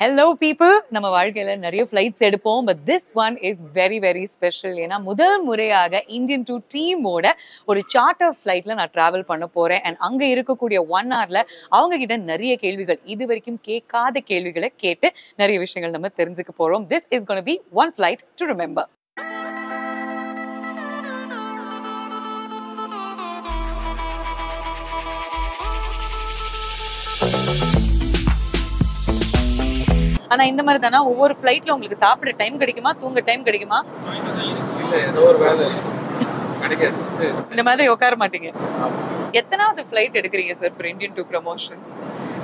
Hello people நம்ம வாழ்க்கையில நிறைய ஃப்ளைட்ஸ் எடுப்போம் but this one is very very special ஏன்னா முதல் முறையாக இந்தியன் டூ டீமோட ஒரு சார்ட்டர் ஃப்ளைட்ல நான் டிராவல் பண்ண போறேன் அண்ட் அங்க இருக்கக்கூடிய ஒன் ஹவர்ல அவங்க கிட்ட நிறைய கேள்விகள் இது வரைக்கும் கேட்காத கேள்விகளை கேட்டு நிறைய விஷயங்கள் நம்ம தெரிஞ்சுக்க போறோம் this is gonna one flight to remember ஆனா இந்த மாதிரி தானே ஒவ்வொரு ஃப்ளைட்ல உங்களுக்கு சாப்பிட டைம் கிடைக்குமா தூங்க டைம் கிடைக்குமா இல்ல ஏதோ ஒரு வேலை கிடைக்காது இந்த மாதிரி உட்கார மாட்டீங்க எத்தனாவது ஃப்ளைட் எடுக்கிறீங்க sir for Indian two promotions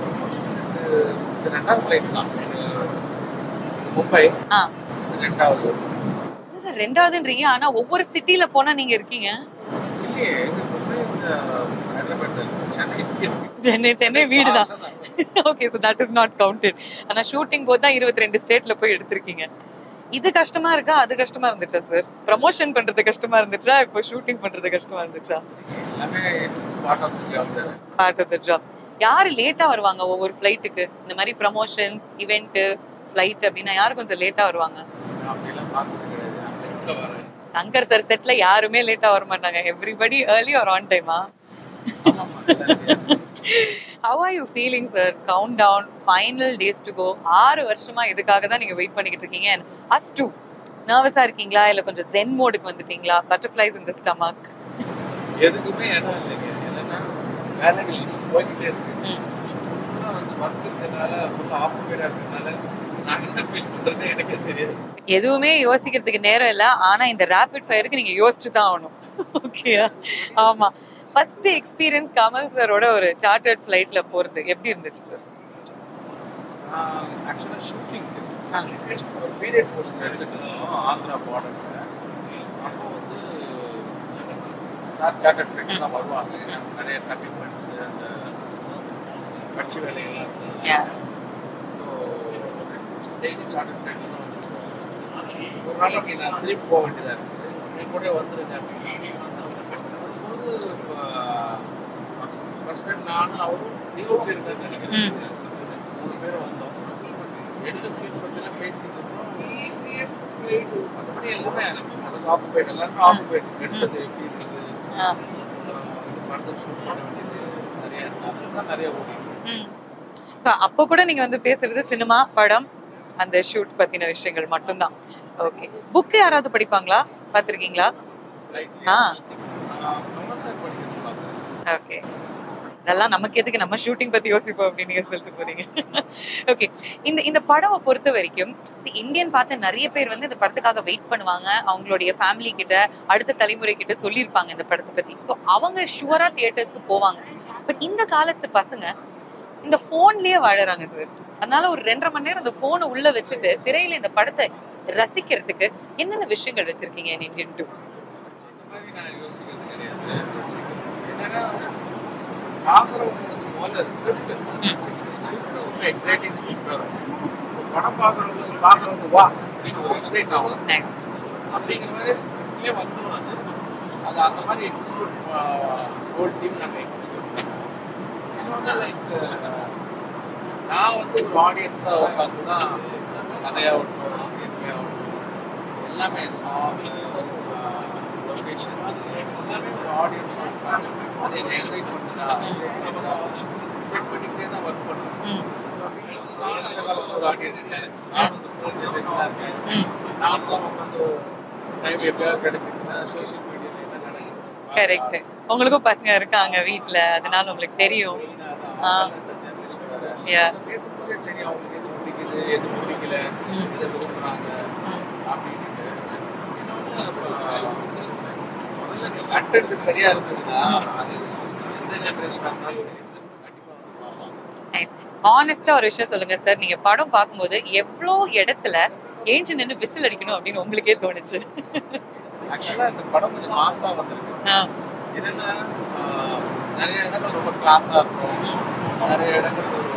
இது ரெண்டாவது ஃபிளைட் தான் இது மும்பை ஆ இது ரெண்டாவது சார் ரெண்டாவதுன்றீங்க ஆனா ஒவ்வொரு சிட்டில போனா நீங்க இருக்கீங்க இல்லையே இது மும்பை இந்த ஹைதராபாத் சென்னை சென்னை சென்னை வீடு தான் okay so that is not counted ஆனா ஷூட்டிங் போது தான் இருபத்தி ரெண்டு ஸ்டேட்ல போய் எடுத்திருக்கீங்க இது கஷ்டமா இருக்கா அது கஷ்டமா இருந்துச்சா சார் ப்ரமோஷன் பண்றது கஷ்டமா இருந்துச்சா இப்போ ஷூட்டிங் பண்றது கஷ்டமா இருந்துச்சா எல்லாமே பார்ட் ஆஃப் தி ஜாப் தானே பார்ட் ஆஃப் த ஜாப் யாரு லேட்டா வருவாங்க ஒவ்வொரு ஃப்ளைட்டுக்கு இந்த மாதிரி ப்ரமோஷன்ஸ் இவெண்ட் ஃப்ளைட் அப்படின்னா யாரு கொஞ்சம் லேட்டா வருவாங்க நான் அப்படிலாம் பார்த்தது கிடையாது அந்த ஷூட்ல வரேன் சங்கர் சார் செட்ல யாருமே லேட்டா வர மாட்டாங்க எவ்ரிபடி ஏர்லி ஆர் ஆன் டைமா ஆமாம்மா எல்லாரும் how are you feeling sir countdown final days to go ஆறு வருஷமா இதுக்காக தான் நீங்க வெயிட் பண்ணிக்கிட்டு இருக்கீங்க அஸ் டூ நர்வஸா இருக்கீங்களா இல்ல கொஞ்சம் ஜென் மோடுக்கு வந்துட்டீங்களா பட்டர்ஃபிளைஸ் இந்த ஸ்டமக் எதுக்குமே இடம் இல்லைங்க என்னன்னா வேலைகள் இன்னும் போய்கிட்டே இருக்கு ம். ஃபுல்லாக வந்து ஒர்க் இருக்கிறதுனால ஃபுல்லாக ஆக்குபைடாக இருக்கிறதுனால நான் என்ன ஃபீல் பண்ணுறேன்னு எனக்கே தெரியாது எதுவுமே யோசிக்கிறதுக்கு நேரம் இல்ல ஆனா இந்த ரேபிட் ஃபயருக்கு நீங்க யோசிச்சு தான் ஆகணும் ஓகேயா ஆமா ஃபர்ஸ்ட் எக்ஸ்பீரியன்ஸ் கமல் சாரோட ஒரு சார்ட்டர்ட் ஃபிளைட்ல போறது எப்படி இருந்துச்சு சார் ஆக்சுவலாக ஷூட்டிங் ஆ. ஒரு பீரியட் போர்ஷன் எடுத்துட்டு இருந்தோம் ஆந்திரா பார்டரில் அப்போ வந்து சார் சார்ட்டர் ட்ரெக் தான் வருவாங்க நிறைய கமிட்மெண்ட்ஸ் அந்த கட்சி வேலையெல்லாம் Yeah. ஸோ டெய்லி சார்ட்டர் ட்ரெக்கில் தான் வந்து ஒரு நாளைக்கு நான் திருப்பி போக வேண்டியதாக இருக்குது என் கூட வந்துருங்க வரும்போது ஃபர்ஸ்ட் டைம் நானும் அவரும் டிஓபி இருக்கான்னு நினைக்கிறேன் மூணு பேரும் வந்தோம் ரெண்டு சீட்ஸ் பற்றினா பேசிட்டு இருந்தோம் ஈஸியஸ்ட் வே டு மற்றபடி எல்லாமே ஆக்குபைட் எல்லாருமே ஆக்குபைட் எடுத்தது எப்படி இருக்குது ஃபர்தர் ஷூட் பண்ண வேண்டியது நிறைய அதுதான் நிறைய ஓடி ஸோ அப்போ கூட நீங்க வந்து பேசுறது சினிமா படம் அந்த ஷூட் பத்தின விஷயங்கள் மட்டும்தான் ஓகே புக் யாராவது படிப்பாங்களா பார்த்திருக்கீங்களா ஆ. கமல் சார் படிக்கிறது பார்த்தேன் ஓகே இதெல்லாம் நமக்கு எதுக்கு நம்ம ஷூட்டிங் பத்தி யோசிப்போம் அப்படின்னு நீங்க சொல்லிட்டு போறீங்க ஓகே இந்த இந்த படத்தை பொறுத்த வரைக்கும் see, இந்தியன் பார்த்த நிறைய பேர் வந்து இந்த படத்துக்காக வெயிட் பண்ணுவாங்க அவங்களுடைய ஃபேமிலி கிட்ட அடுத்த தலைமுறை கிட்ட சொல்லியிருப்பாங்க இந்த படத்தை பத்தி ஸோ அவங்க ஷுவரா தியேட்டர்ஸ்க்கு போவாங்க பட் இந்த காலத்து பசங்க இந்த போன்லயே வாழறாங்க சார் அதனால ஒரு ரெண்டரை மணி நேரம் அந்த போனை உள்ள வச்சுட்டு திரையில இந்த படத்தை ரசிக்கிறதுக்கு என்னென்ன விஷயங்கள் வச்சிருக்கீங்க in இந்தியன் டூ இந்த மாதிரி நான் யோசிக்கிறது கிடையாது என்னன்னா பார்க்குறவங்க முதல்ல ஸ்கிரிப்ட் ஸ்கிரிப்ட் ரொம்ப எக்ஸைட்டிங் ஸ்கிரிப்ட் வரும் ஒரு படம் பார்க்குறவங்க பார்க்குறவங்க வா ஒரு எக்ஸைட் ஆகும் நெக்ஸ்ட் அப்படிங்கிற மாதிரி ஸ்கிரிப்ட்லேயே வந்துடும் அது அது அந்த மாதிரி எக்ஸிக்யூட் ஹோல் டீம் நாங்கள் எக்ஸிக்யூட் பண்ணுவோம் இன்னொன்று லைக் நான் வந்து ஒரு ஆடியன்ஸாக உட்காந்து தான் கதையாகட்டும் ஸ்க்ரீன் பிளே ஆகட்டும் எல்லாமே சாங் லொக்கேஷன்ஸ் எல்லாமே ஒரு ஆடியன்ஸ் உட்காந்து அது என்ன எக்ஸைட் பண்ணுறா செக் பண்ணிக்கிட்டே தான் ஒர்க் பண்ணுவேன் ம் நானும் அந்த காலத்துல ஒரு ஆடியன்ஸ் நானும் இந்த ஃபோன் ஜென்ரேஷனாக இருக்கேன் ம் நானும் தான் உட்காந்து டைம் எப்பயாவது கிடைச்சிருந்தா சோஷியல் மீடியாவில் என்ன நடக்குது கரெக்ட் உங்களுக்கும் பசங்க இருக்காங்க வீட்ல அதனால உங்களுக்கு தெரியும் ஆ. Yeah. பேசும்போதே தெரியும் அவங்களுக்கு எது பிடிக்குது எது பிடிக்கல ம். எது விரும்புறாங்க ம். அப்படின்ட்டு இன்னொன்று முதல்ல கண்டென்ட் சரியா இருக்குதுன்னா அது எந்த ஜென்ரேஷனாக இருந்தாலும் சரி கண்டிப்பாக பார்ப்பாங்க நைஸ் ஆனஸ்டா ஒரு விஷயம் சொல்லுங்க சார் நீங்க படம் பார்க்கும்போது எவ்வளோ இடத்துல ஏஞ்சி நின்று விசில் அடிக்கணும் அப்படின்னு உங்களுக்கே தோணுச்சு ஆக்சுவலாக இந்த படம் கொஞ்சம் மாசாக வந்திருக்கு ஆ, என்னன்னா ஆஹ், நிறைய இடங்கள் ரொம்ப கிளாஸாக இருக்கும் நிறைய இடங்கள் ஒரு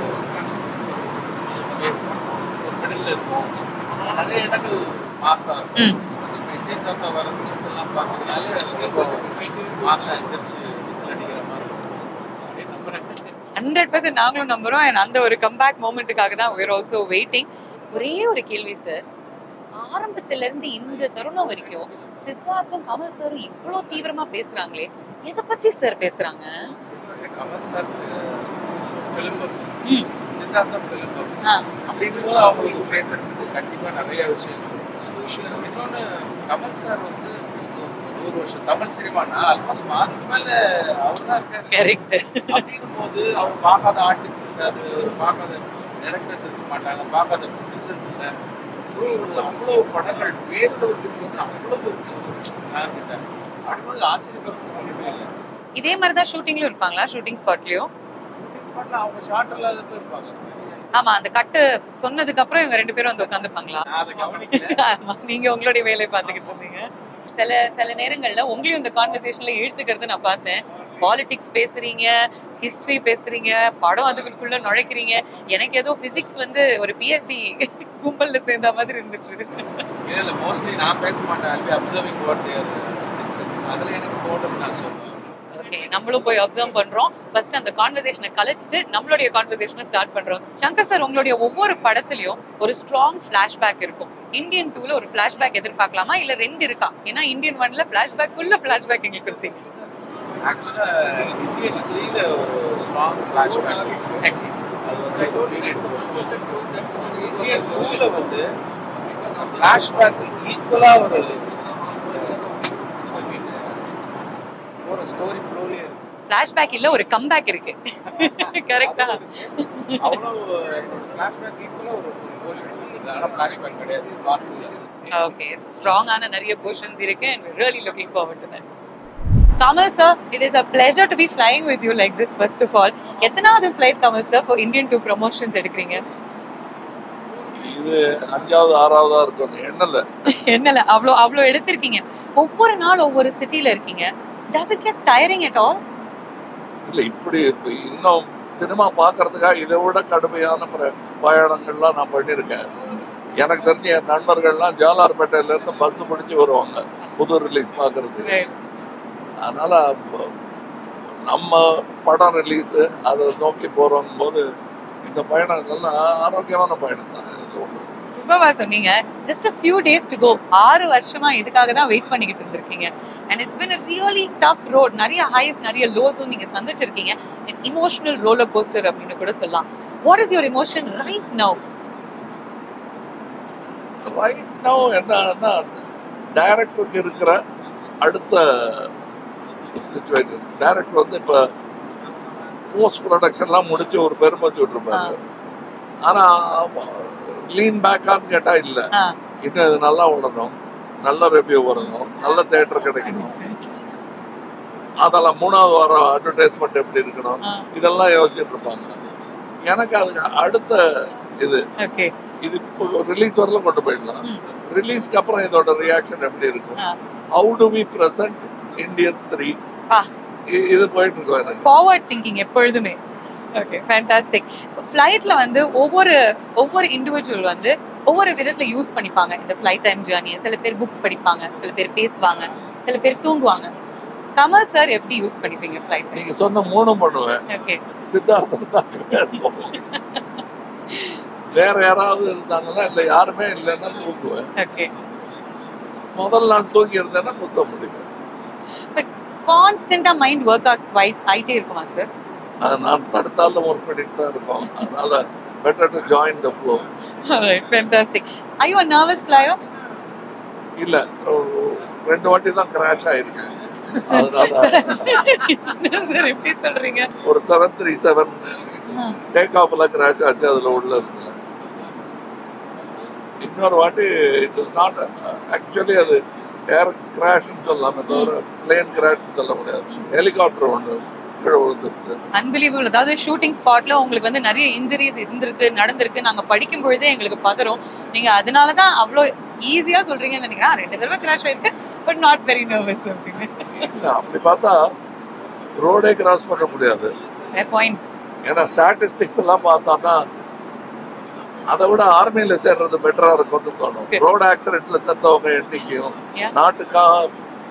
ஒரு மிடில் இருக்கும் நிறைய இடங்கள் மாசா இருக்கும் ம். இப்போ இந்தியன் தாத்தா வர சீன்ஸ் எல்லாம் பார்த்ததுனால ரொம்ப மாசா எந்திரிச்சு விசில் அடிக்கிற மாதிரி இருக்கும் அப்படின்னு நம்புறேன் ஹண்ட்ரட் பர்சன்ட் நாங்களும் நம்புறோம் and அந்த ஒரு கம்பேக் மூமெண்ட்டுக்காக தான் we're ஆல்சோ வெயிட்டிங் ஒரே ஒரு கேள்வி சார் ஆரம்பத்துல இருந்து இந்த தருணம் வரைக்கும் சித்தார்த்தும் கமல் சாரும் இவ்வளவு தீவிரமா பேசுறாங்களே எதை பத்தி சார் பேசுறாங்க கமல் சார் ஃபிலிம் ம். சித்தார்த்தம் ஃபிலிம் ஆ, அப்படிங்கும்போது அவங்களுக்கு பேசுறதுக்கு கண்டிப்பா நிறைய விஷயங்கள் இருக்கு. இன்னொன்னு கமல் சார் வந்து நூறு வருஷம் தமிழ் சினிமானா ஆல்மோஸ்ட் மாதத்துக்கு மேல அவர் தான் இருக்காரு correct. அப்படிங்கும் போது அவர் பார்க்காத ஆர்டிஸ்ட் இருக்காது பார்க்காத டைரக்டர்ஸ் இருக்க மாட்டாங்க பார்க்காத ப்ரொடியூசர்ஸ் இல்லை ஸோ அவ்வளோ படங்கள் பேச வச்சுருக்கோம் அவ்வளோ சார் கிட்ட அப்படிங்கும்போது ஆச்சரியப்படுறது ஒன்றுமே இல்லை இதே மாதிரிதான் ஷூட்டிங்லயும் இருப்பாங்களா ஷூட்டிங் ஸ்பாட்லயும் ஷூட்டிங் ஸ்பாட்ல அவங்க ஷார்ட் இல்லாத இருப்பாங்க ஆமா அந்த கட்டு சொன்னதுக்கு அப்புறம் இவங்க ரெண்டு பேரும் வந்து உட்காந்துப்பாங்களா நான் அதை கவனிக்கல ஆமா, நீங்க உங்களுடைய வேலையை பார்த்துக்கிட்டு இருந்தீங்க சில சில நேரங்கள்ல உங்களையும் இந்த கான்வர்சேஷன்ல இழுத்துக்கிறது நான் பார்த்தேன் பாலிடிக்ஸ் பேசுறீங்க ஹிஸ்டரி பேசுறீங்க படம் அதுக்குள்ள நுழைக்கிறீங்க எனக்கு ஏதோ பிசிக்ஸ் வந்து ஒரு பிஹெச்டி கும்பல்ல சேர்ந்த மாதிரி இருந்துச்சு இல்லை மோஸ்ட்லி நான் பேச மாட்டேன் I observing what they're discussing அதில் எனக்கு தோட்டம் நான் சொல்லுவேன் ஓகே நம்மளும் போய் அப்சர்வ் பண்றோம் ஃபர்ஸ்ட் அந்த கான்வர்சேஷனை கலைச்சிட்டு நம்மளுடைய கான்வர்சேஷனை ஸ்டார்ட் பண்றோம் சங்கர் சார் உங்களுடைய ஒவ்வொரு படத்துலயும் ஒரு ஸ்ட்ராங் ஃபிளாஷ்பேக் இருக்கும் இந்தியன் டூல ஒரு ஃபிளாஷ்பேக் எதிர்பார்க்கலாமா இல்ல ரெண்டு இருக்கா ஏன்னா இந்தியன் ஒன்ல ஃபிளாஷ்பேக் உள்ள ஃபிளாஷ்பேக் எங்களுக்கு கொடுத்தீங்க ஆக்சுவலாக இந்தியன் த்ரீல ஒரு ஸ்ட்ராங் ஃப்ளாஷ்பேக் அது வந்து இந்தியன் டூல வந்து ஃப்ளாஷ்பேக் ஈக்குவலாக ஒரு ஒரு ஸ்டோரி ஃப்ளோலேயே இருக்கு ஃபிளாஷ்பேக் இல்ல ஒரு கம்பேக் இருக்கு கரெக்டா அவ்வளோ ஃப்ளாஷ்பேக் ஈக்குவலாக ஒரு போர்ஷன் இருக்குது ஆனால் ஃப்ளாஷ்பேக் கிடையாது பார்ட் டூல ஓகே ஸ்ட்ராங்கான நிறைய போர்ஷன்ஸ் இருக்கு and really looking forward to that Kamal sir it is a pleasure to be flying with you like this first of all எத்தனாவது ஃபிளைட் கமல் சார் இப்போ இந்தியன் டூ ப்ரொமோஷன்ஸ் எடுக்கிறீங்க இது அஞ்சாவது ஆறாவதா இருக்கும் எண்ணல என்னல அவ்வளோ அவ்வளோ எடுத்திருக்கீங்க ஒவ்வொரு நாள் ஒவ்வொரு சிட்டில இருக்கீங்க does it get tiring at all இல்ல இப்படி இப்ப இன்னும் சினிமா பார்க்கறதுக்காக இதை விட கடுமையான பிர- பயணங்கள்லாம் நான் பண்ணியிருக்கேன் எனக்கு தெரிஞ்ச என் நண்பர்கள்லாம் ஜாலார்பேட்டையில இருந்து பஸ் பிடிச்சு வருவாங்க புது ரிலீஸ் பார்க்கறதுக்கு அதனால அப்ப நம்ம படம் ரிலீஸ் அதை நோக்கி போறோம் போது இந்த பயணம் நல்லா ஆரோக்கியமான பயணம் தானே இது ஒண்ணு. சூப்பர்வா சொன்னீங்க just a few days to go ஆறு வருஷமா இதுக்காக தான் வெயிட் பண்ணிக்கிட்டு இருந்திருக்கீங்க and it's been really tough road நிறைய ஹைஸ் நிறைய லோஸும் நீங்க சந்திச்சிருக்கீங்க இமோஷனல் ரோலர் கோஸ்டர் அப்படின்னு கூட சொல்லலாம் what is your emotion right now right now என்னன்னா டைரக்டருக்கு இருக்கிற அடுத்த சுச்சுவேஷன் டைரக்டர் வந்து இப்போ போஸ்ட் ப்ரொடக்ஷன்லாம் முடிச்சு ஒரு பெருமை இருப்பாரு ஆனா லீன் பேக்கான்னு கேட்டா இல்ல ஆ. இன்னும் இது நல்லா ஓடணும் நல்ல ரிவ்யூ வரணும் நல்ல தேட்டர் கிடைக்கணும் அதெல்லாம் மூணாவது வாரம் அட்வர்டைஸ்மெண்ட் எப்படி இருக்கணும் இதெல்லாம் யோசிச்சுட்டு இருப்பாங்க எனக்கு அதுக்கு அடுத்த இது ஓகே இது இப்போ ரிலீஸ் வரல கொண்டு போயிடலாம் ம். ரிலீஸ்க்கு அப்புறம் இதோட ரியாக்ஷன் எப்படி இருக்கும் ஆ. How do we present Indian three ஆ. இது போயிட்டு இருக்கோம் எனக்கு ஃபார்வர்ட் திங்கிங் எப்பொழுதுமே ஓகே ஃபேண்டாஸ்டிக் ஃப்ளைட்ல வந்து ஒவ்வொரு ஒவ்வொரு இண்டிவிஜுவல் வந்து ஒவ்வொரு விதத்துல யூஸ் பண்ணிப்பாங்க இந்த ஃப்ளைட் டைம் ஜேர்னியை சில பேர் புக் படிப்பாங்க சில பேர் பேசுவாங்க சில பேர் தூங்குவாங்க கமல் சார் எப்படி யூஸ் பண்ணிப்பீங்க ஃப்ளைட் நீங்க சொன்ன மூணும் பண்ணுவேன் ஓகே சித்தார்த்தன் தான் பேசுவோம். வேற யாராவது இருந்தாங்கன்னா இல்ல யாருமே இல்லைன்னா தூங்குவேன் ஓகே முதல் நாள் தூங்கி இருந்தேன்னா குத்த முடியும் கான்ஸ்டன்டா மைண்ட் ஒர்க் ஆயிட்டே இருக்குமா சார் அது நான் தடுத்தாலும் ஒர்க் பண்ணிட்டு தான் இருக்கோம் அதனால better to join the flow fantastic ஐயோ நர்வஸ் ஃப்ளையோ இல்ல ஒரு ரெண்டு வாட்டி தான் கிராஷ் ஆயிருக்கேன் அதனால சார் எப்படி சொல்றீங்க ஒரு செவன் த்ரீ செவன் டேக் ஆஃப்ல கிராஷ் ஆச்சு அதுல உள்ள இருந்தேன் இன்னொரு வாட்டி இட் இஸ் நாட் ஆக்சுவலி அது ஏர் கிராஷ்னு சொல்லலாமே தவிர பிளேன் கிராஷ்னு சொல்ல முடியாது ஹெலிகாப்டர் ஒன்று கீழே விழுந்துருச்சு அன்பிலீவபிள் அதாவது ஷூட்டிங் ஸ்பாட்ல உங்களுக்கு வந்து நிறைய இன்ஜுரிஸ் இருந்திருக்கு நடந்திருக்கு நாங்க படிக்கும் பொழுதே எங்களுக்கு பதறும் நீங்க அதனால தான் அவ்வளோ ஈஸியா சொல்றீங்கன்னு நினைக்கிறேன் ரெண்டு தடவை கிராஷ் ஆயிருக்கு பட் நாட் வெரி நர்வஸ் அப்படின்னு இல்ல அப்படி பார்த்தா ரோடே கிராஸ் பண்ண முடியாது பாயிண்ட் ஏன்னா ஸ்டாட்டிஸ்டிக்ஸ் எல்லாம் பார்த்தோம்னா அதை விட ஆர்மியில சேர்றது பெட்டரா இருக்கும்னு தோணும் Okay. ரோடு ஆக்சிடென்ட்ல செத்தவங்க எண்ணிக்கையும் Yeah. நாட்டுக்காக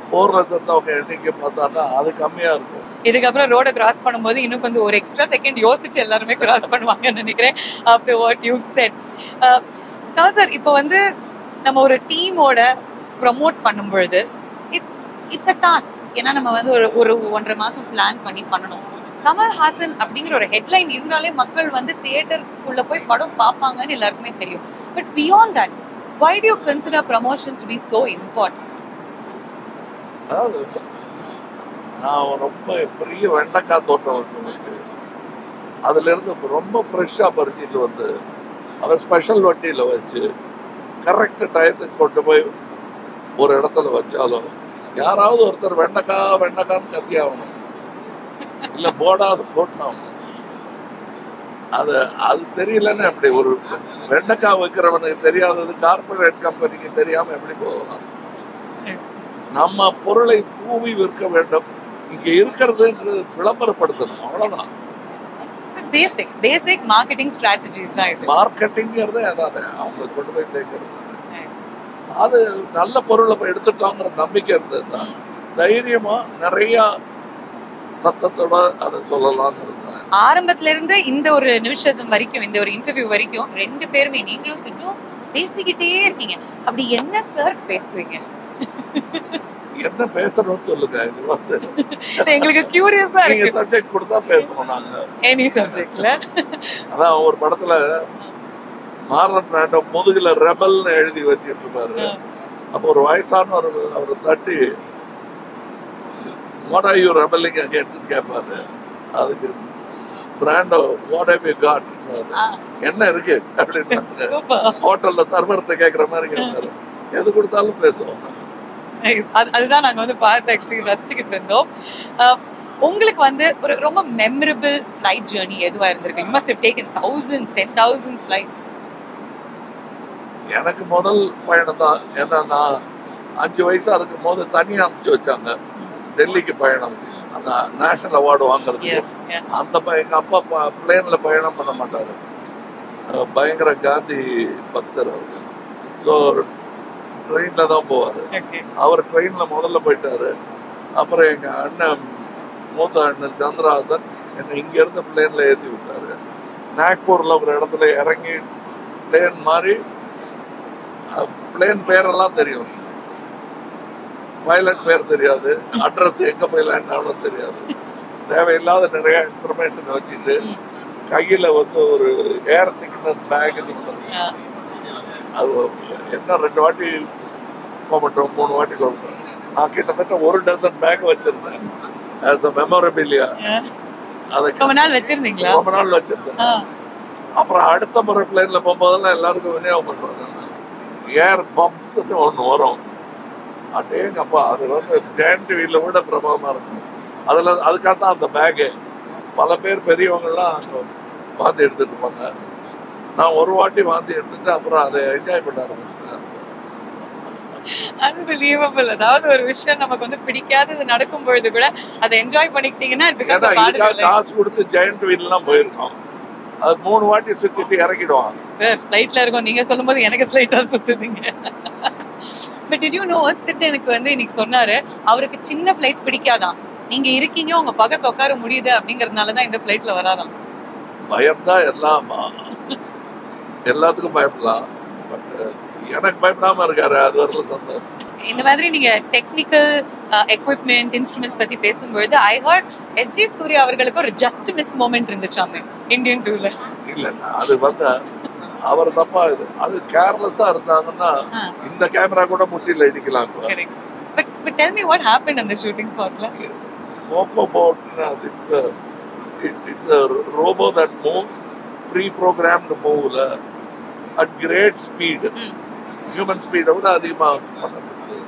போர் லட்சத்தவங்க எண்ணிக்கை பார்த்தான்னா அது கம்மியா இருக்கும் இதுக்கப்புறம் ரோட கிராஸ் பண்ணும்போது இன்னும் கொஞ்சம் ஒரு எக்ஸ்ட்ரா செகண்ட் யோசிச்சு எல்லாருமே கிராஸ் பண்ணுவாங்கன்னு நினைக்கிறேன் after what you said sir இப்போ வந்து நம்ம ஒரு டீமோட ப்ரமோட் பண்ணும் பொழுது இட்ஸ் இட்ஸ் அ டாஸ்க் ஏன்னா நம்ம வந்து ஒரு ஒரு ஒன்றரை மாசம் பிளான் பண்ணி பண்ணணும் கமல்ஹாசன் அப்படிங்கிற ஒரு ஹெட்லைன் இருந்தாலே மக்கள் வந்து தியேட்டருக்குள்ள போய் படம் பார்ப்பாங்கன்னு எல்லாருக்குமே தெரியும் but beyond that why do you consider promotions be so important அதாவது நான் ரொம்ப பெரிய வெண்டைக்காய் தோட்டம் வந்து வச்சு அதுல இருந்து ரொம்ப ஃப்ரெஷ்ஷா பறிச்சிட்டு வந்து அதை ஸ்பெஷல் வண்டியில வச்சு கரெக்ட் டயத்துக்கு கொண்டு போய் ஒரு இடத்துல வச்சாலும் யாராவது ஒருத்தர் வெண்டைக்காய் வெண்டைக்கான்னு கத்தி ஆகணும் இல்ல போடாது போட்டாகணும் அது அது தெரியலன்னு எப்படி ஒரு வெண்டைக்காய் வைக்கிறவனுக்கு தெரியாதது கார்பரேட் கம்பெனிக்கு தெரியாம எப்படி போகலாம் நம்ம பொருளை பூவி விற்க வேண்டும் இங்க இருக்கிறதுன்றது விளம்பரப்படுத்தணும் அவ்வளவுதான் பேசிக் பேசிக் மார்க்கெட்டிங் ஸ்ட்ராட்டஜிஸ் தான் இது மார்க்கெட்டிங்கிறதே அதானே அவங்களுக்கு கொண்டு போய் சேர்க்கறது தானே. அது நல்ல பொருளை போய் எடுத்துட்டோங்கிற நம்பிக்கை இருந்ததுன்னா தைரியமா நிறைய சத்தத்தோட அதை சொல்லலாம்ங்கிறது தான் ஆரம்பத்துல இருந்து இந்த ஒரு நிமிஷத்து வரைக்கும் இந்த ஒரு இன்டர்வியூ வரைக்கும் ரெண்டு பேருமே நீங்களும் சிட்டும் பேசிக்கிட்டே இருக்கீங்க அப்படி என்ன சார் பேசுவீங்க என்ன பேசணும்னு சொல்லுங்க இது வந்து எங்களுக்கு கியூரியஸா நீங்க இருக்கு சப்ஜெக்ட் கொடுத்தா பேசணும் நாங்க எனி சப்ஜெக்ட்ல அதான் ஒரு படத்துல மார்லன் பிராண்டோ முதுகுல ரெபல்னு எழுதி வச்சிட்டு இருப்பாரு அப்போ ஒரு வயசானவர் அவரை தட்டி what are you rebelling against கேட்பாரு அதுக்கு Brando what have you got என்ன இருக்கு அப்படின்னு சூப்பர் ஹோட்டல்ல சர்வர்கிட்ட கேக்குற மாதிரி கேட்பாரு எது கொடுத்தாலும் பேசுவோம் அதுதான் நாங்க வந்து பார்த்து ஆக்சுவலி ரசிச்சுக்கிட்டு இருந்தோம் அஹ், உங்களுக்கு வந்து ஒரு ரொம்ப மெமரபிள் ஃபிளைட் ஜேர்னி எதுவா இருந்திருக்கு you must have taken thousands ten thousand flights எனக்கு முதல் பயணம் தான் ஏன்னா நான் அஞ்சு வயசா இருக்கும் போது தனியா அனுப்பிச்சு வச்சாங்க டெல்லிக்கு பயணம் அந்த நேஷனல் அவார்டு வாங்குறதுக்கு அந்த ப- எங்க அப்பா பிளேன்ல பயணம் பண்ண மாட்டாரு அஹ் பயங்கர காந்தி பக்தர் அவரு ஸோ ட்ரெயின்ல தான் போவாரு ஓகே அவர் ட்ரெயின்ல முதல்ல போயிட்டாரு அப்புறம் எங்க அண்ணன் மூத்த அண்ணன் சந்திரஹாசன் என்னை இங்க இருந்து பிளேன்ல ஏத்தி விட்டாரு நாக்பூர்ல ஒரு இடத்துல இறங்கி பிளேன் மாதிரி பிளேன் பேரெல்லாம் தெரியும் பைலட் பேர் தெரியாது அட்ரஸ் எங்க போய் லேண்ட் ஆகணும் தெரியாது தேவையில்லாத நிறைய இன்ஃபர்மேஷன் வச்சுட்டு ம். கையில வந்து ஒரு ஏர் சிக்னஸ் பேக் அது என்ன ரெண்டு வாட்டி கோமட்டும் மூணு வாட்டி கோமட்டும் நான் கிட்டத்தட்ட ஒரு டசன் பேக் வச்சிருந்தேன் ஆஸ் அ மெமரபிலியா அதை ரொம்ப நாள் வச்சிருந்தீங்களா ரொம்ப நாள் வச்சிருந்தேன் ஆ. அப்புறம் அடுத்த முறை பிளேன்ல போகும்போதெல்லாம் எல்லாருக்கும் விநியோகம் பண்ணுவேன் ஏர் பம்ப்ஸ்னு ஒன்று வரும் அடேங்கப்பா அது வந்து ஜெயண்ட் வீல்ல விட பிரபலமா இருக்கும் அதுல அதுக்காக தான் அந்த பேகு பல பேர் பெரியவங்கெல்லாம் அங்க வாந்தி எடுத்துட்டு இருப்பாங்க நான் ஒரு வாட்டி வாந்தி எடுத்துட்டு அப்புறம் அதை என்ஜாய் பண்ண ஆரம்பிச்சிட்டேன் அன்பிலீவபிள் அதாவது ஒரு விஷயம் நமக்கு வந்து பிடிக்காதது நடக்கும் பொழுது கூட அதை என்ஜாய் பண்ணிக்கிட்டீங்கன்னா it becomes ஏன்னா a part of இதுக்காக your life. காசு கொடுத்து ஜெயண்ட் வீல்லாம் போயிருக்கோம் அது மூணு வாட்டி சுத்திட்டு இறக்கிடுவாங்க சார் ஃப்ளைட்ல இருக்கோம் நீங்க சொல்லும்போது எனக்கு ஸ்லைட்டா சுத்துதுங்க but did you know sit எனக்கு வந்து இன்னைக்கு சொன்னாரு அவருக்கு சின்ன ஃப்ளைட் பிடிக்காதான் நீங்க இருக்கீங்க உங்க பக்கத்துல உட்கார முடியுது அப்படிங்கறதுனால தான் இந்த ஃப்ளைட்ல வராராம் பயம்தான் எல்லாம் எல்லாத்துக்கும் பயப்படலாம் பட் எனக்கு பயப்படாம இருக்காரு அது வரல சந்தோஷம் இந்த மாதிரி நீங்க டெக்னிக்கல் எக்யூப்மெண்ட் இன்ஸ்ட்ருமெண்ட்ஸ் பத்தி பேசும்பொழுது ஐ ஹர்ட் எஸ்ஜி சூர்யா அவர்களுக்கு ஒரு ஜஸ்ட் மிஸ் மூமெண்ட் இருந்துச்சாமே இந்தியன் டூல இல்ல அது வந்து அவர் தப்பா இது அது கேர்லெஸ்ஸா இருந்தாங்கன்னா ஆ. இந்த கேமரா கூட முட்டில இடிக்கலாம் இப்ப. Correct but but tell me what happen அந்த ஷூட்டிங் ஸ்பாட்ல Mofa boat, it's a it, it's a robo that moves pre-programmed move at great speed. Hmm. Human ஸ்பீடை விட அதிகமாக பண்ண முடியுது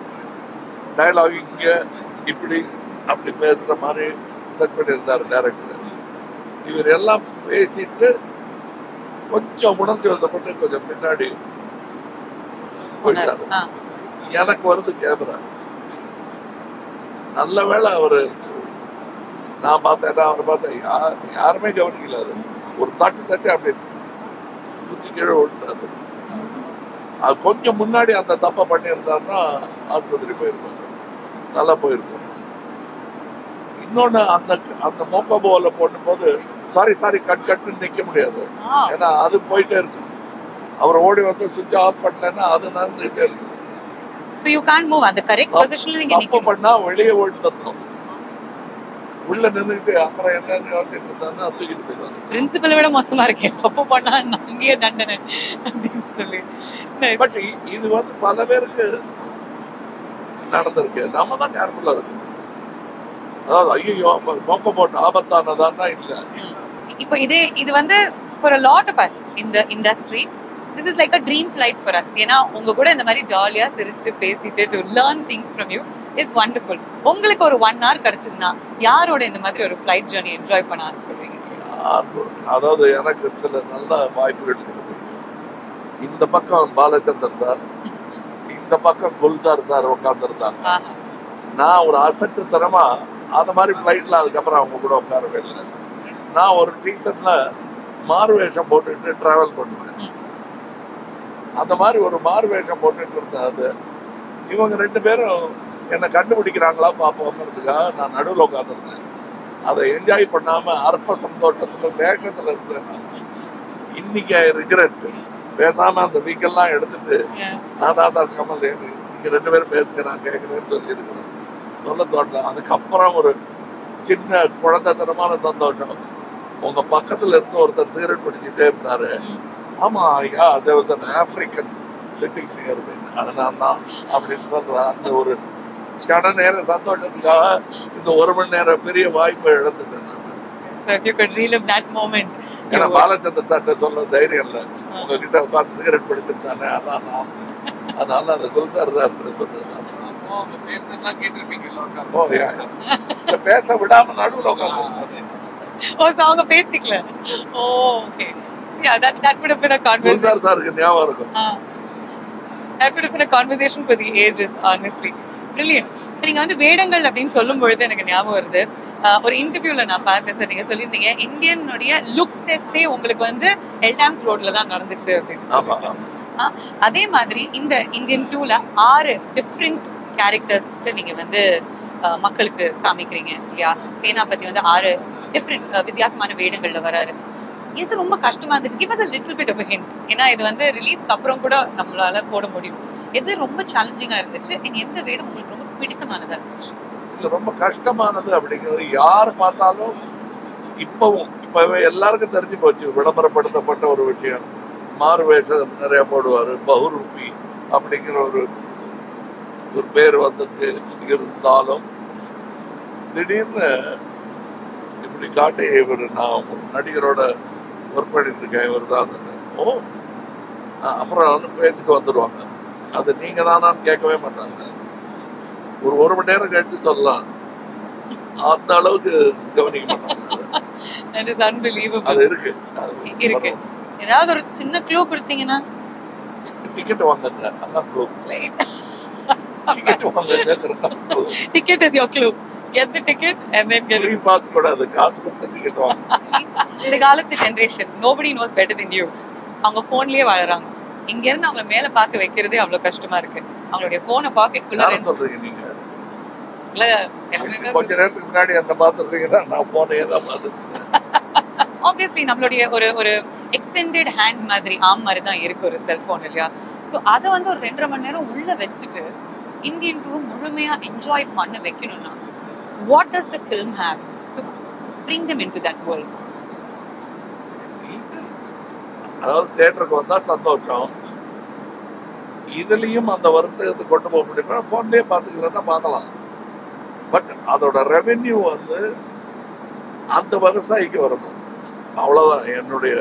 டயலாக் இங்க இப்படி அப்படி பேசுற மாதிரி செட் பண்ணியிருந்தாரு டேரக்டர் இவர் எல்லாம் பேசிட்டு கொஞ்சம் உணர்ச்சி வசப்பட்டு கொஞ்சம் பின்னாடி போயிட்டாரு எனக்கு வருது கேமரா நல்ல வேளை அவரு நான் பார்த்தேன் அவர் பார்த்தேன் யார் யாருமே கவனிக்கல அது ஒரு தட்டு தட்டி அப்படி குத்தி கீழே விட்டாரு அது கொஞ்சம் முன்னாடி அந்த தப்பை பண்ணியிருந்தாருன்னா ஆஸ்பத்திரி போயிருப்பாரு நல்லா போயிருக்கும் இன்னொன்னு அந்த அந்த மோக்கோபோல போடும்போது சாரி சாரி கட் கட்டுன்னு நிக்க முடியாது ஆ ஏன்னா அது போயிட்டே இருக்கும் அவர் ஓடி வந்து சுவிட்ச் ஆஃப் பண்ணலன்னா அது நடந்துகிட்டே இருக்கும் சோ யூ கான் மூவ் அந்த கரெக்ட் தப்பு- பொசிஷன்ல நீங்க தப்பு நிக்கணும் பண்ணா வெளியே ஓடித்தரணும் உள்ள நின்னுட்டு அப்புறம் என்னன்னு யோசிச்சுட்டு இருந்தாருன்னா தூக்கிட்டு போயிடுவாங்க பிரின்சிபலை விட மோசமா இருக்கேன் தப்பு பண்ணா அங்கேயே தண்டனை அப்படின்னு சொல்லி Nice. பட் இது வந்து பல பேருக்கு நடந்திருக்கு நம்ம தான் கேர்ஃபுல்லா இருக்கணும் அதாவது ஐயோ மோக்க போட்டு ஆபத்தானதான்னா இல்ல இப்போ இதே இது வந்து for a lot of us இந்த industry this is like a dream flight for us ஏன்னா உங்க கூட இந்த மாதிரி ஜாலியா சிரிச்சுட்டு பேசிட்டு to learn things from you is wonderful உங்களுக்கு ஒரு ஒன் ஹவர் கிடைச்சிருந்தா யாரோட இந்த மாதிரி ஒரு ஃபிளைட் ஜேர்னி என்ஜாய் பண்ண ஆசைப்படுவீங்க யாரு- அதாவது எனக்கு சில நல்ல வாய்ப்புகள் கிடைச்சிருக்கு இந்த பக்கம் பாலச்சந்தர் சார் இந்த பக்கம் குல்சார் சார் உட்காந்துருந்தாங்க ஆஹா. நான் ஒரு அசட்டுத்தனமா அந்த மாதிரி ஃப்ளைட்ல அதுக்கப்புறம் அவங்க கூட உட்காரவே இல்லை நான் ஒரு சீசன்ல மாறுவேஷம் போட்டுட்டு டிராவல் பண்ணுவேன் ம். அந்த மாதிரி ஒரு மாறுவேஷம் போட்டுட்டு இருந்தேன் அது இவங்க ரெண்டு பேரும் என்னை கண்டுபிடிக்கிறாங்களா பார்ப்போங்கிறதுக்காக நான் நடுவில் உட்காந்துருந்தேன் அதை என்ஜாய் பண்ணாம அற்ப சந்தோஷத்துல வேஷத்துல இருந்தேன் நான். இன்னைக்கு ரிக்ரெட் பேசாம அந்த வீக்கெல்லாம் எடுத்துட்டு Yeah. நான் தான் சார் கமல் நீங்க ரெண்டு பேரும் பேசுங்க நான் கேட்கறேன்னு சொல்லி இருக்கிறேன் சொல்ல தோட்டல அதுக்கப்புறம் ஒரு சின்ன குழந்தைத்தனமான சந்தோஷம் உங்க பக்கத்துல இருந்து ஒருத்தர் சிகரெட் பிடிச்சிட்டே இருந்தாரு ம். ஆமா ஐயா அது வந்து ஆப்பிரிக்கன் சிட்டிங் நியர் அது நான் தான் அப்படின்னு சொல்ற அந்த ஒரு கன நேர சந்தோஷத்துக்காக இந்த ஒரு மணி நேரம் பெரிய வாய்ப்பை இழந்துட்டேன் நான் So if you could relive that moment, you ஏன்னா would. பாலச்சந்திர சார்ட்ட சொல்ல தைரியம் இல்லை உங்ககிட்ட உட்காந்து சிகரெட் பிடிச்சிருந்தானே அதான் நான் அதனால அந்த குல்சார் சார் சொன்னது நான். அப்போ அவங்க பேசுறதெல்லாம் கேட்டிருப்பீங்கல்ல ஓ, உட்கார்ந்து. yeah. இந்த பேச விடாம நடுவுல உட்காந்து Oh, so அவங்க பேசிக்கல. Oh, okay. Yeah, that that would have been a conversation. Gulzar சாருக்கு ஞாபகம் இருக்கும் Ah. That would have been a conversation for the ages, honestly. Brilliant. இப்ப நீங்க வந்து வேடங்கள் அப்படின்னு சொல்லும் பொழுது எனக்கு ஞாபகம் வருது ஆஹ் ஒரு இன்டர்வியூல நான் பார்த்தேன் சார் நீங்க சொல்லியிருந்தீங்க இந்தியனுடைய லுக் டெஸ்டே உங்களுக்கு வந்து எல்டாம்ஸ் ரோட்ல தான் நடந்துச்சு அப்படின்னு ஆமா ஆமா. ஆஹ் அதே மாதிரி இந்த இந்தியன் டூல ஆறு டிஃப்ரெண்ட் கேரக்டர்ஸ்க்கு நீங்க வந்து ஆஹ் மக்களுக்கு காமிக்கிறீங்க இல்லையா சேனாபதி வந்து ஆறு டிஃப்ரெண்ட் வித்தியாசமான வேடங்கள்ல வராரு எது ரொம்ப கஷ்டமா இருந்துச்சு give us a little bit of a hint ஏன்னா இது வந்து ரிலீஸ்க்கு அப்புறம் கூட நம்மளால போட முடியும் எது ரொம்ப சேலஞ்சிங்கா இருந்துச்சு and எந்த வேடம் உங்களுக்கு ரொம்ப பிடித்தமானதா இருந்துச்சு இல்ல ரொம்ப கஷ்டமானது அப்படிங்கிறது யார் பார்த்தாலும் இப்பவும் இப்பவே எல்லாருக்கும் தெரிஞ்சு போச்சு விளம்பரப்படுத்தப்பட்ட ஒரு விஷயம் மாறு வேஷம் நிறைய போடுவாரு பகுரூபி அப்படிங்கிற ஒரு ஒரு பேர் வந்துச்சு இருந்தாலும் திடீர்னு இப்படி காட்டி இவர் நான் ஒரு நடிகரோட ஒர்க் பண்ணிட்டு இருக்கேன் இவர் தான் ஓ ஆ, அப்புறம் வந்து பேச்சுக்கு வந்துடுவாங்க அது நீங்க தானான்னு கேட்கவே மாட்டாங்க ஒரு ஒரு மணி நேரம் கழிச்சு சொல்லலாம் அந்த அளவுக்கு கவனிக்க மாட்டாங்க that is unbelievable அது இருக்கு இருக்கு. ஏதாவது ஒரு சின்ன க்ளூ கொடுத்தீங்கன்னா டிக்கெட் வாங்குங்க அதான் ப்ளூ flight. டிக்கெட் வாங்குங்க ticket is your clue get the ticket and then get it free pass கூட அது காசு கொடுத்து டிக்கெட் வாங்க இந்த காலத்து generation nobody knows better than you அவங்க போன்லயே வாழறாங்க இங்க இருந்து அவங்கள மேல பார்க்க வைக்கிறதே அவ்வளவு கஷ்டமா இருக்கு அவங்களுடைய போனை பாக்கெட்டுக்குள்ள யாரும் சொல்றீங்க நீங்க ரெண்டு கொஞ்ச நேரத்துக்கு முன்னாடி என்ன பார்த்துருந்தீங்கன்னா நான் போனே தான் பார்த்துருக்கேன் ஆப்வியஸ்லி நம்மளுடைய ஒரு ஒரு எக்ஸ்டெண்டட் ஹேண்ட் மாதிரி ஆம் மாதிரி தான் இருக்கு ஒரு செல்போன் இல்லையா ஸோ அதை வந்து ஒரு ரெண்டரை மணி நேரம் உள்ள வச்சுட்டு இந்தியன் டூ முழுமையா என்ஜாய் பண்ண வைக்கணும்னா what does the film have to bring them into that world அதாவது தேட்டருக்கு வந்தா சந்தோஷம் இதுலயும் அந்த வருத்தத்தை கொண்டு போக முடியுமா போன்லயே பாத்துக்கலன்னா பார்க்கலாம் பட் அதோட ரெவென்யூ வந்து அந்த விவசாயிக்கு வரணும் அவ்வளவுதான் என்னுடைய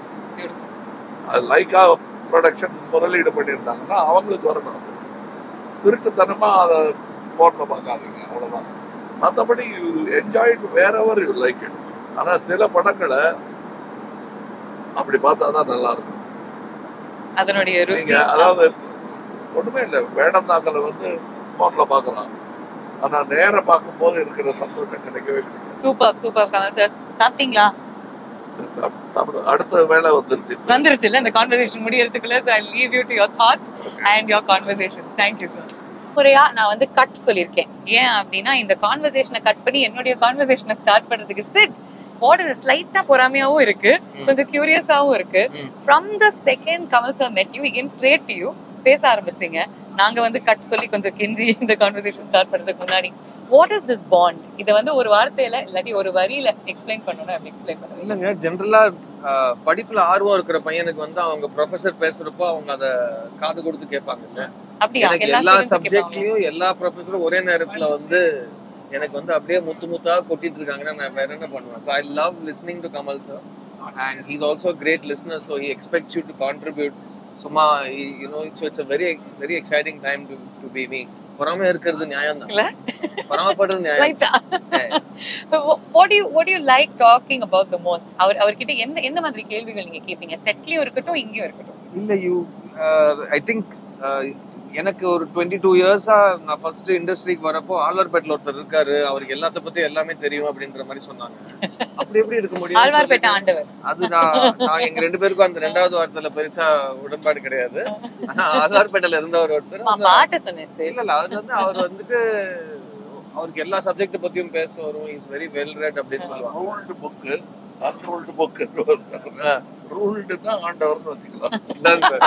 லைக்கா ப்ரொடக்ஷன் முதலீடு பண்ணியிருந்தாங்கன்னா அவங்களுக்கு வரணும் அது திருட்டுத்தனமா அதை போன்ல பார்க்காதீங்க அவ்வளவுதான் மற்றபடி என்ஜாய் வேற எவர் யூ லைக் இட் ஆனா சில படங்களை அப்படி பார்த்தா தான் நல்லா இருக்கும் அதனுடைய ருசி நீங்க அதாவது ஒண்ணுமே இல்லை வேடந்தாங்கல வந்து போன்ல பார்க்கலாம் ஆனா நேர பார்க்கும்போது இருக்கிற சந்தோஷம் கிடைக்கவே கிடைக்காது சூப்பர் சூப்பர் கமல் சார் சாப்பிட்டீங்களா சாப்~ சாப்பிடு அடுத்த வேலை வந்துருச்சு வந்துருச்சு இல்ல இந்த கான்வர்சேஷன் முடியறதுக்குள்ள so I leave you to your thoughts and your conversation thank you sir முறையா நான் வந்து கட் சொல்லியிருக்கேன் ஏன் அப்படின்னா இந்த கான்வர்சேஷனை கட் பண்ணி என்னுடைய கான்வர்சேஷனை ஸ்டார்ட் பண்றதுக்கு சிட் வாட் இஸ் ஸ்லைட்டா பொறாமையாவும் இருக்கு கொஞ்சம் கியூரியஸாவும் இருக்கு ம். From the second Kamal sir met you இகேன் ஸ்ட்ரேட் டு யூ பேச ஆரம்பிச்சீங்க நாங்க வந்து கட் சொல்லி கொஞ்சம் கெஞ்சி இந்த கான்வர்சேஷன் ஸ்டார்ட் பண்றதுக்கு முன்னாடி வாட் இஸ் திஸ் பாண்ட் இதை வந்து ஒரு வார்த்தையில இல்லாட்டி ஒரு வரியில எக்ஸ்பிளைன் பண்ணணும் அப்படி எக்ஸ்பிளைன் பண்ணுவீங்க இல்லைங்க ஜென்ரலா படிப்புல ஆர்வம் இருக்கிற பையனுக்கு வந்து அவங்க ப்ரொஃபசர் பேசுறப்போ அவங்க அத காது கொடுத்து கேட்பாங்க அப்படியா எனக்கு எல்லா எல்லா students கேட்பாங்களா? சப்ஜெக்ட்லயும் எல்லா ப்ரொஃபஸரும் ஒரே நேரத்துல வந்து எனக்கு வந்து அப்படியே முத்து முத்தா கொட்டிட்டு இருக்காங்கன்னா நான் வேற என்ன பண்ணுவேன் so I love listening to Kamal sir and he's also great listener so he expects you to contribute சும்மா you know it's it's very very exciting time to to be me பொறாம இருக்கிறது நியாயம் இல்ல? தான் பொறாமப்படுறது நியாயம் லைட்டா what you what you like talking about the most அவர் அவர்கிட்ட எந்த எந்த மாதிரி கேள்விகள் நீங்க கேட்பீங்க செட்லயும் இருக்கட்டும் இங்கேயும் இருக்கட்டும் இல்ல யூ ஐ திங்க் எனக்கு ஒரு டுவெண்ட்டி டூ இயர்ஸா நான் ஃபர்ஸ்ட் இண்டஸ்ட்ரிக்கு வரப்போ ஆழ்வார்பேட்டில் ஒருத்தர் இருக்காரு அவருக்கு எல்லாத்த பத்தி எல்லாமே தெரியும் அப்படின்ற மாதிரி சொன்னாங்க அப்படி எப்படி இருக்க முடியும் ஆழ்வார்பேட்டை ஆண்டவர் அது நான் நான் எங்க ரெண்டு பேருக்கும் அந்த ரெண்டாவது வாரத்துல பெருசா உடன்பாடு கிடையாது ஆனா ஆழ்வார்பேட்டையில இருந்தவர் ஒருத்தர் நான் அந்த- பாட்டு சொன்னேன் சார் இல்ல இல்ல அது வந்து அவர் வந்துட்டு அவருக்கு எல்லா சப்ஜெக்ட் பத்தியும் பேச வரும் இஸ் வெரி வெல் ரெட் அப்படின்னு சொல்லுவாங்க ரூல்டு புக்கு அன்ரூல்டு புக்கு ஆ. ரூல்டு தான் ஆண்டவர்னு வச்சுக்கலாம் இதான் sir.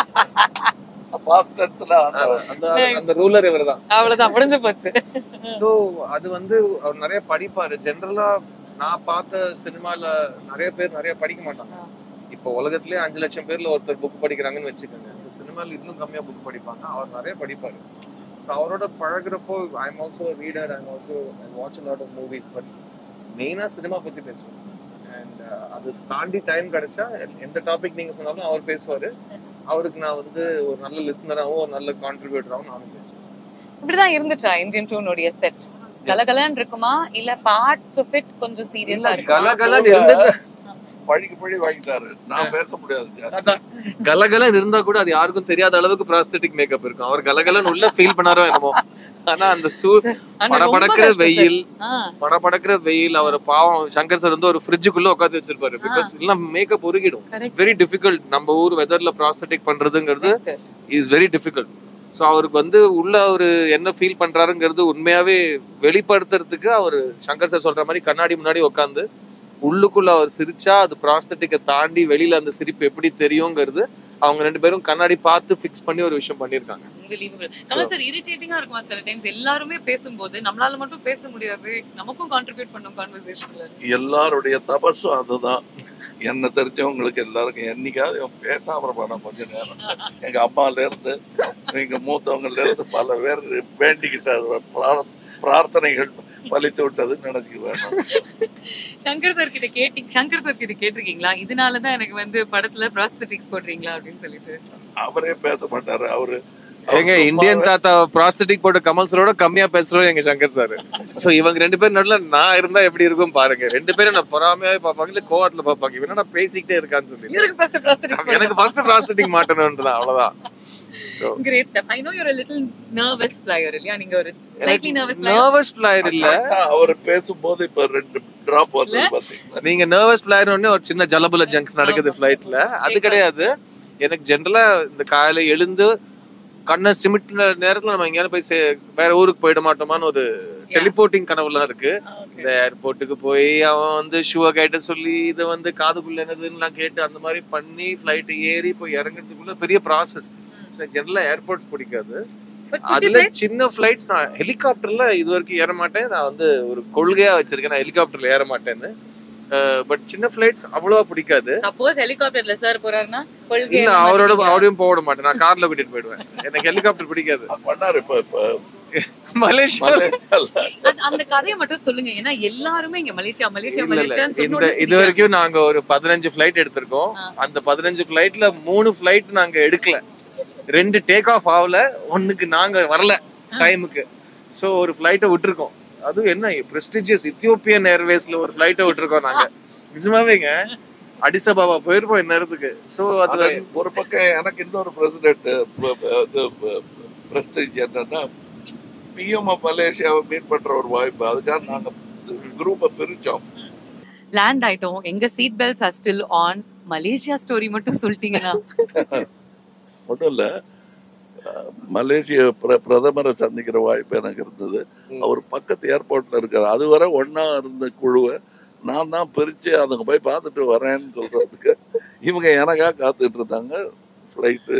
பாஸ்ட் டென்ஸ்ல ஆண்டவர் அந்த அந்த ரூலர் இவர் தான் அவ்வளவுதான் முடிஞ்சு போச்சு சோ அது வந்து அவர் நிறைய படிப்பாரு ஜென்ரலா நான் பார்த்த சினிமால நிறைய பேர் நிறைய படிக்க மாட்டாங்க இப்போ உலகத்திலே அஞ்சு லட்சம் பேர்ல ஒருத்தர் புக் படிக்கிறாங்கன்னு வச்சுக்கோங்க ஸோ சினிமால இன்னும் கம்மியா புக் படிப்பாங்க அவர் நிறைய படிப்பாரு ஸோ அவரோட பழகுறப்போ I am also reader I'm also I watch lot of movies but மெயினா சினிமா பத்தி பேசுவோம் அண்ட் அது தாண்டி டைம் கிடைச்சா எந்த டாபிக் நீங்க சொன்னாலும் அவர் பேசுவாரு அவருக்கு நான் வந்து ஒரு நல்ல லிசனராகவும் ஒரு நல்ல கான்ட்ரிபியூட்டராகவும் நானும் பேசுவேன் இப்படிதான் இருந்துச்சா இந்தியன் டூனுடைய செட் கலகலன்னு இருக்குமா இல்ல பார்ட்ஸ் ஆஃப் இட் கொஞ்சம் சீரியஸா இல்ல, இருக்குமா கலகலன்னு இருந்தது பழிக்கு பழி வாங்கிட்டாரு நான் பேச முடியாது ஜாஸ்தி. அதான். கலகலன்னு இருந்தா கூட அது யாருக்கும் தெரியாத அளவுக்கு ப்ராஸ்தட்டிக் மேக்கப் இருக்கும் அவர் கலகலன்னு உள்ள ஃபீல் பண்ணாரோ என்னமோ ஆனா அந்த சூ ஆனா ரொம்ப படபடக்கிற கஷ்டம் வெயில் ஆ, படபடக்கிற வெயில் அவர் பாவம் சங்கர் சார் வந்து ஒரு ஃப்ரிட்ஜுக்குள்ள உட்காந்து வச்சிருப்பாரு பிகாஸ் எல்லாம் மேக்கப் உருகிடும் Correct. வெரி டிஃபிகல்ட் நம்ம ஊர் வெதர்ல ப்ராஸ்தட்டிக் பண்றதுங்கிறது correct. Is very difficult so அவருக்கு வந்து உள்ள அவரு என்ன ஃபீல் பண்றாருங்கிறது உண்மையாவே வெளிப்படுத்துறதுக்கு அவர் சங்கர் சார் சொல்ற மாதிரி கண்ணாடி முன்னாடி உட்காந்து உள்ளுக்குள்ள அவர் சிரிச்சா அது ப்ராஸ்தட்டிக்கை தாண்டி வெளியில அந்த சிரிப்பு எப்படி தெரியுங்கிறது அவங்க ரெண்டு பேரும் கண்ணாடி பார்த்து ஃபிக்ஸ் பண்ணி ஒரு விஷயம் பண்ணியிருக்காங்க Unbelievable. கமல் சார் இரிட்டேட்டிங்கா இருக்குமா சில டைம்ஸ் எல்லாருமே பேசும்போது நம்மளால மட்டும் பேச முடியாது நமக்கும் கான்ட்ரிபியூட் பண்ணும் கான்வர்சேஷன்ல எல்லாருடைய தபஸும் அதுதான் என்ன தெரிஞ்சவங்களுக்கு எல்லாருக்கும் என்னைக்காவது இவன் பேசாம இருப்பானா கொஞ்ச நேரம் எங்க அம்மால இருந்து எங்க மூத்தவங்கல இருந்து பல பேர் வேண்டிக்கிட்டாரு பிரார்- பிரார்த்தனைகள் பலித்து விட்டதுன்னு நினைச்சு வேணும் சங்கர் சார் கிட்ட கேட்டி சங்கர் சார் கிட்ட கேட்டிருக்கீங்களா இதனாலதான் எனக்கு வந்து படத்துல ப்ராஸ்தட்டிக்ஸ் போடுறீங்களா அப்படின்னு சொல்லிட்டு அவரே பேச மாட்டாரு அவரு ஏங்க இந்தியன் தாத்தா ப்ராஸ்தட்டிக் போட்ட கமல் சரோட கம்மியா பேசுறோம் எங்க சங்கர் சார் சோ இவங்க ரெண்டு பேரும் நடுவுல நான் இருந்தா எப்படி இருக்கும் பாருங்க ரெண்டு பேரும் நான் பொறாமையாவே பார்ப்பாங்க இல்ல கோவத்துல பார்ப்பாங்க இவன் என்னடா பேசிக்கிட்டே இருக்கான்னு சொல்லி இவருக்கு ஃபர்ஸ்ட் ப்ராஸ்தட்டிக்ஸ் எனக்கு ஃபர்ஸ்ட் ப்ராஸ்தட்டிக் மாட்டணும்ன்றதான் அவ்வளவுதான் so great step I know your little nervous flyer இல்லையா நீங்க ஒரு slightly nervous flyer nervous flyer இல்ல அவர் பேசும்போது இப்ப ரெண்டு டிராப் வருது பாத்தீங்களா நீங்க நர்வஸ் ஃபிளையர் ஒண்ணு ஒரு சின்ன ஜலபுல ஜங்க்ஸ் நடக்குது ஃபிளைட்ல அது கிடையாது எனக்கு ஜென்ரலா இந்த காலையில எழுந்து கண்ணை சிமிட்டின நேரத்துல நம்ம எங்கேயாவது போய் சே- வேற ஊருக்கு போயிட மாட்டோமான்னு ஒரு டெலிபோர்ட்டிங் கனவுலாம் இருக்கு இந்த ஏர்போர்ட்டுக்கு போய் அவன் வந்து ஷூவை கேட்ட சொல்லி இதை வந்து காதுக்குள்ள என்னதுன்னு கேட்டு அந்த மாதிரி பண்ணி ஃபிளைட் ஏறி போய் இறங்குறதுக்குள்ள பெரிய ப்ராசஸ் ஜெனரலா ஏர்போர்ட்ஸ் பிடிக்காது அதுல சின்ன ஃபிளைட்ஸ் நான் ஹெலிகாப்டர்ல இது வரைக்கும் ஏற மாட்டேன் நான் வந்து ஒரு கொள்கையா வச்சிருக்கேன் நான் ஹெலிகாப்டர்ல ஏற மாட்டேன்னு பட் சின்ன ஃபிளைட்ஸ் அவ்வளவா பிடிக்காது சப்போஸ் ஹெலிகாப்டர்ல சார் போறாருன்னா கொள்கை இல்ல அவரோட அவரையும் போக விட மாட்டேன் நான் கார்ல கூட்டிட்டு போயிடுவேன் எனக்கு ஹெலிகாப்டர் பிடிக்காது பண்ணாரு இப்ப இப்ப மலேசியா மலேசியால அந்த- அந்த கதையை மட்டும் சொல்லுங்க ஏன்னா எல்லாருமே இங்க மலேசியா மலேசியா இல்ல இல்ல மலேசியான்னு இந்த சொன்னோட இது வரைக்கும் நாங்க ஒரு பதினஞ்சு ஃபிளைட் எடுத்திருக்கோம் ஆ. அந்த பதினஞ்சு ஃபிளைட்ல மூணு ஃபிளைட் நாங்க எடுக்கல ரெண்டு டேக் ஆஃப் ஆகல ஒண்ணுக்கு நாங்க வரல டைமுக்கு சோ ஒரு ஃபிளைட்டை விட்டுருக்கோம் அதுவும் என்ன பிரஸ்டிஜியஸ் இத்தியோப்பியன் ஏர்வேஸ்ல ஒரு ஃபிளைட்டை விட்டுருக்கோம் நாங்க நிஜமாவேங்க அடிசபாபா போயிருப்போம் இந்நேரத்துக்கு சோ அது ஆனா, ஒரு பக்கம் எனக்கு இன்னொரு பிரசிடென்ட் பிரஸ்டேஜ் என்னன்னா பிஎம் மலேசியாவை மீட் பண்ற ஒரு வாய்ப்பு அதுக்காக நாங்க குரூப்பை பிரிச்சோம் லேண்ட் ஆயிட்டோம் எங்க seat belts are still on Malaysia story மட்டும் சொல்லிட்டீங்கன்னா ஒன்றும் இல்ல அஹ், மலேசிய பிர பிரதமரை சந்திக்கிற வாய்ப்பு எனக்கு இருந்தது ம். அவர் பக்கத்து ஏர்போர்ட்ல இருக்காரு அதுவரை ஒண்ணா இருந்த குழுவை நான் தான் பிரிச்சு அதுங்க போய் பார்த்துட்டு வரேன்னு சொல்றதுக்கு இவங்க எனக்காக காத்துட்டு இருந்தாங்க ஃப்ளைட்டு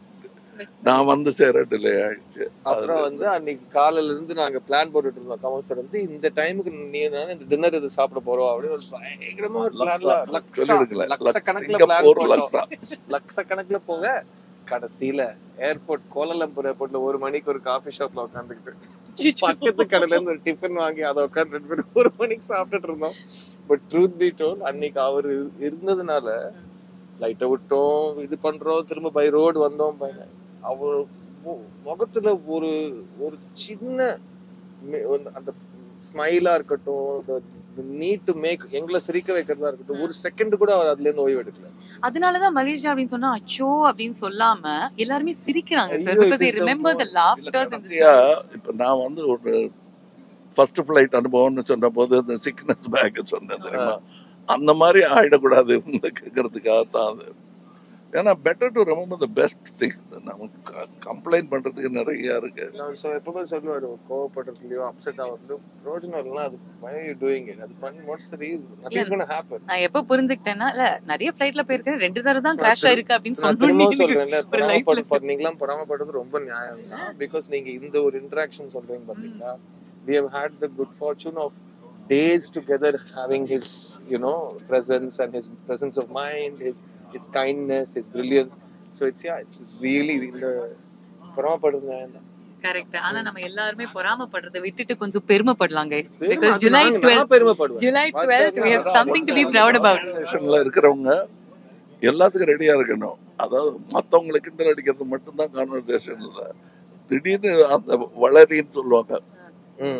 நான் வந்து சேர டிலே ஆயிடுச்சு அப்புறம் வந்து அன்னைக்கு காலையில இருந்து நாங்க பிளான் போட்டுட்டு இருந்தோம் கமல் சார் வந்து இந்த டைமுக்கு நீ நான் இந்த டின்னர் இது சாப்பிட போறோம் அப்படின்னு ஒரு பயங்கரமா ஒரு லக்ஸா பிளான்ல சொல்லிடுங்களேன் லட்சக்கணக்கில் பிளான் சிங்கப்பூர் போட்டோம் லக்ஸா லட்சக்கணக்கில் போக கடைசியில ஏர்போர்ட் கோலாலம்பூர் ஏர்போர்ட்ல ஒரு மணிக்கு ஒரு காஃபி ஷாப்ல உட்காந்துக்கிட்டு பக்கத்து கடையில இருந்து ஒரு டிஃபன் வாங்கி அதை உட்காந்து ஒரு மணிக்கு சாப்பிட்டுட்டு இருந்தோம் பட் ட்ரூத் பி டோல் அன்னைக்கு அவர் இருந்ததுனால லைட்டை விட்டோம் இது பண்றோம் திரும்ப பை ரோடு வந்தோம் by அவர் மு- முகத்துல ஒரு ஒரு சின்ன மே- ஒரு அந்த ஸ்மைலா இருக்கட்டும் நீட் டு மேக் எங்களை சிரிக்க வைக்கிறதா இருக்கட்டும் ஒரு செகண்ட் கூட அவர் அதுல இருந்து ஓய்வு எடுக்கல அதனாலதான் மலேசியா அப்படின்னு சொன்னா அச்சோ அப்படின்னு சொல்லாம எல்லாருமே சிரிக்கிறாங்க சார் ஐயோ, because it they is the remember the இல்ல, laughters in கடைசியா this இப்ப நான் வந்து ஒரு ஃபர்ஸ்ட் ஃபிளைட் அனுபவம்னு சொன்ன போது இந்த சிக்னஸ் பேக் சொன்னேன் தெரியுமா அந்த மாதிரி ஆயிடக்கூடாது இவங்களுக்குங்கிறதுக்காக தான் அது ஏன்னா better to remember the best things நமக்கு கம்ப்ளைண்ட் பண்றதுக்கு நிறைய இருக்கு நான் சொ- எப்பவுமே சொல்லுவாரு கோவப்படுறதுலயோ அப்செட் ஆகுறதுலயோ பிரோஜனம் இல்லைன்னா அது why are you doing it அது பண்ணி what's the reason nothing's gonna happen நான் எப்ப புரிஞ்சுக்கிட்டேன்னா இல்ல நிறைய ஃபிளைட்ல போயிருக்கேன் ரெண்டு தடவை தான் நான் கிராஷ் திரு- ஆயிருக்கு அப்படின்னு நான் திரும்பவும் சொன்னோம் சொல்றேன்ல ஒரு life பொறாமப்படு lesson. நீங்களாம் பொறாமப்படுறது ரொம்ப நியாயம் தான் பிகாஸ் நீங்க இந்த ஒரு இன்டராக்ஷன் சொல்றீங்க பாத்தீங்களா we have had the good fortune of days together having his you know presence and his presence of mind his his kindness his brilliance so it's yeah it's really இந்த பொறாமப்படுறது நியாயம் தான் correct ஆனா நம்ம எல்லாருமே பொறாமப்படுறதை விட்டுட்டு கொஞ்சம் பெருமைப்படலாம் கைஸ் பெருமை- because அது ஜூலை நாங்க- நான் டுவெல் பெருமைப்படுவேன் July twelfth we have something to be proud about ஆர்கனைசேஷன்ல இருக்கிறவங்க எல்லாத்துக்கும் ரெடியா இருக்கணும் அதாவது மத்தவங்களை கிண்டல் அடிக்கிறது மட்டும்தான் கான்வர்சேஷன் இல்ல திடீர்னு அந்த வளரின்னு சொல்லுவாங்க ம்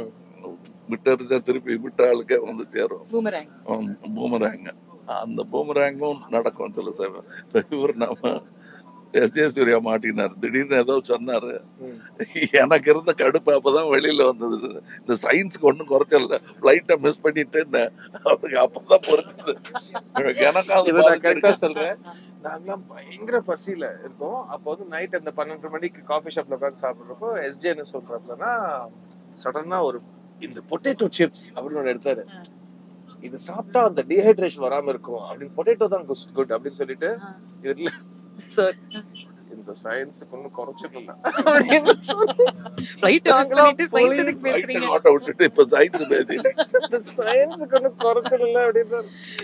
விட்டு திருப்பி விட்ட ஆளுக்கே வந்து சேரும் பூமராங் பூமராங்க அந்த பூமராங்கும் நடக்கும் சில சமயம் இப்ப இவர் நம்ம எஸ் ஜே சூர்யா மாட்டினார் திடீர்னு ஏதோ சொன்னாரு ம். எனக்கு இருந்த கடுப்பு அப்பதான் வெளியில வந்தது இந்த சயின்ஸுக்கு ஒன்றும் குறைச்சல ஃப்ளைட்டை மிஸ் பண்ணிட்டேன்னு அவருக்கு அப்பதான் புரிஞ்சது எனக்கு அது இதை நான் பாதிச்சிருக்கு. கரெக்டா சொல்றேன் நாங்களாம் பயங்கர பசியில இருக்கோம் அப்போ வந்து நைட் அந்த பன்னெண்டு மணிக்கு காஃபி ஷாப்ல உட்காந்து சாப்பிடுறப்போ எஸ்ஜே என்ன சொல்றாப்லன்னா சடனா ஒரு இந்த பொட்டேட்டோ சிப்ஸ் அப்படின்னு ஒன்று எடுத்தாரு இது சாப்பிட்டா அந்த டீஹைட்ரேஷன் வராம இருக்கும் அப்படின்னு பொட்டேட்டோ தான் குட் அப்படின்னு சொல்லிட்டு ஆ. இதுல சார் இந்த சயின்ஸுக்கு ஒன்றும் குறைச்சிடல அப்படின்னு சொல்லி ஃபிளைட் மிஸ் நாங்களாம் பண்ணிட்டு சயின்ஸ் போய் எதுக்கு ஃப்ளைட்டை பேசுறீங்க ஓட்ட விட்டுட்டு இப்ப சயின்ஸ் பேசி இந்த சயின்ஸுக்கு ஒன்றும் குறைச்சிடல அப்படின்னு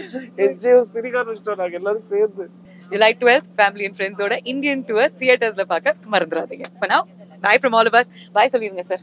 எஸ்ஜே சிரிக்க ஆரம்பிச்சிட்டோம் நாங்க எல்லாரும் சேர்ந்து ஜூலை டுவெல்த் ஃபேமிலி அண்ட் ஃப்ரெண்ட்ஸோட இந்தியன் டூர் தியேட்டர்ஸ்ல பார்க்க மறந்துடாதீங்க for now bye from all of us bye சொல்லிருங்க சார்